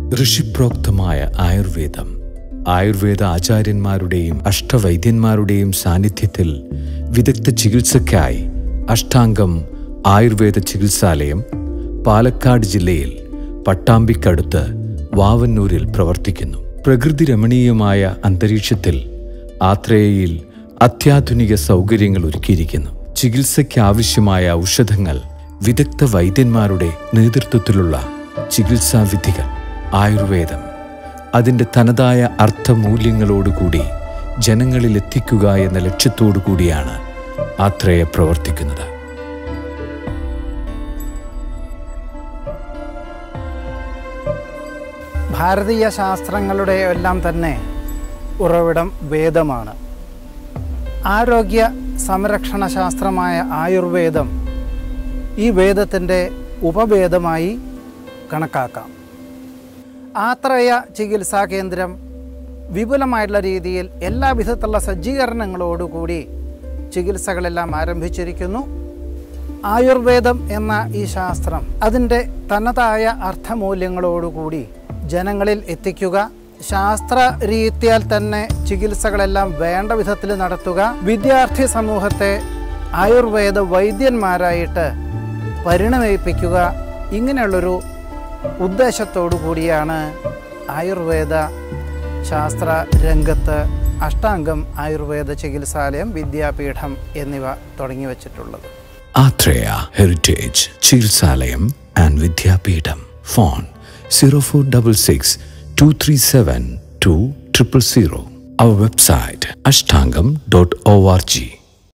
ഋഷിപ്രോക്തമായ ആയുർവേദം ആയുർവേദ ആചാര്യന്മാരുടെയും അഷ്ടവൈദ്യന്മാരുടെയും സാന്നിധ്യത്തിൽ വിദഗ്ധ ചികിത്സയ്ക്കായി അഷ്ടാംഗം ആയുർവേദ ചികിത്സാലയം പാലക്കാട് ജില്ലയിൽ പട്ടാമ്പിക്കടുത്ത് വാവന്നൂരിൽ പ്രവർത്തിക്കുന്നു പ്രകൃതി രമണീയമായ അന്തരീക്ഷത്തിൽ ആത്രേയയിൽ അത്യാധുനിക സൗകര്യങ്ങൾ ഒരുക്കിയിരിക്കുന്നു ചികിത്സയ്ക്ക് ആവശ്യമായ ഔഷധങ്ങൾ വിദഗ്ധ വൈദ്യന്മാരുടെ നേതൃത്വത്തിലുള്ള ചികിത്സാ വിധികൾ ആയുർവേദം അതിൻ്റെ തനതായ അർത്ഥമൂല്യങ്ങളോടുകൂടി ജനങ്ങളിൽ എത്തിക്കുക എന്ന ലക്ഷ്യത്തോടു കൂടിയാണ് ആത്രേയ പ്രവർത്തിക്കുന്നത് ഭാരതീയ ശാസ്ത്രങ്ങളുടെ എല്ലാം തന്നെ ഉറവിടം വേദമാണ് ആരോഗ്യ സംരക്ഷണ ശാസ്ത്രമായ ആയുർവേദം ഈ വേദത്തിൻ്റെ ഉപവേദമായി കണക്കാക്കാം ആത്രേയ ചികിത്സാ കേന്ദ്രം വിപുലമായിട്ടുള്ള രീതിയിൽ എല്ലാ വിധത്തിലുള്ള സജ്ജീകരണങ്ങളോടുകൂടി ചികിത്സകളെല്ലാം ആരംഭിച്ചിരിക്കുന്നു ആയുർവേദം എന്ന ഈ ശാസ്ത്രം അതിൻ്റെ തനതായ അർത്ഥമൂല്യങ്ങളോടുകൂടി ജനങ്ങളിൽ എത്തിക്കുക ശാസ്ത്ര രീതിയാൽ തന്നെ ചികിത്സകളെല്ലാം വേണ്ട വിധത്തിൽ നടത്തുക വിദ്യാർത്ഥി സമൂഹത്തെ ആയുർവേദ വൈദ്യന്മാരായിട്ട് പരിണമിപ്പിക്കുക ഇങ്ങനെയുള്ളൊരു ഉദ്ദേശത്തോടു കൂടിയാണ് ആയുർവേദ ശാസ്ത്ര രംഗത്ത് അഷ്ടാംഗം ആയുർവേദ ചികിത്സാലയം വിദ്യാപീഠം എന്നിവ തുടങ്ങി വച്ചിട്ടുള്ളത് ആത്രേയ ഹെറിറ്റേജ് ചികിത്സാലയം ആൻഡ് വിദ്യാപീഠം phone zero four double six two three seven two triple zero അവർ website Ashtangam dot O R G